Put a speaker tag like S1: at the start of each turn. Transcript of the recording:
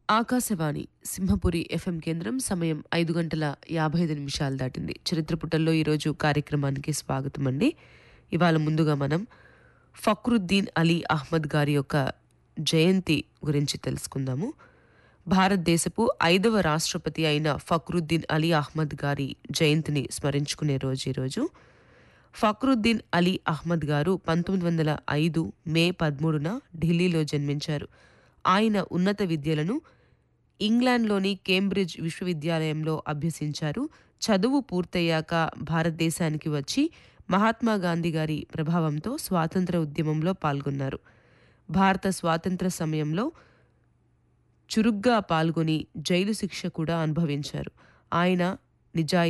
S1: Akashvani Simhapuri FM కేంద్రం సమయం ఐదు గంటల యాభై ఐదు నిమిషాలు దాటింది చరిత్ర పుటల్లో ఈరోజు కార్యక్రమానికి స్వాగతం అండి ఇవాళ ముందుగా మనం ఫక్రుద్దీన్ అలీ అహ్మద్ గారి యొక్క జయంతి గురించి తెలుసుకుందాము భారతదేశపు ఐదవ రాష్ట్రపతి అయిన ఫక్రుద్దీన్ అలీ అహ్మద్ గారి జయంతిని స్మరించుకునే రోజు ఈరోజు ఫక్రుద్దీన్ అలీ అహ్మద్ గారు పంతొమ్మిది వందల ఐదు మే పదమూడున ఢిల్లీలో జన్మించారు ఆయన ఉన్నత విద్యలను ఇంగ్లాండ్లోని కేంబ్రిడ్జ్ విశ్వవిద్యాలయంలో అభ్యసించారు చదువు పూర్తయ్యాక భారతదేశానికి వచ్చి మహాత్మా గాంధీ గారి ప్రభావంతో స్వాతంత్ర ఉద్యమంలో పాల్గొన్నారు భారత స్వాతంత్ర సమయంలో చురుగ్గా పాల్గొని జైలు శిక్ష కూడా అనుభవించారు ఆయన నిజాయి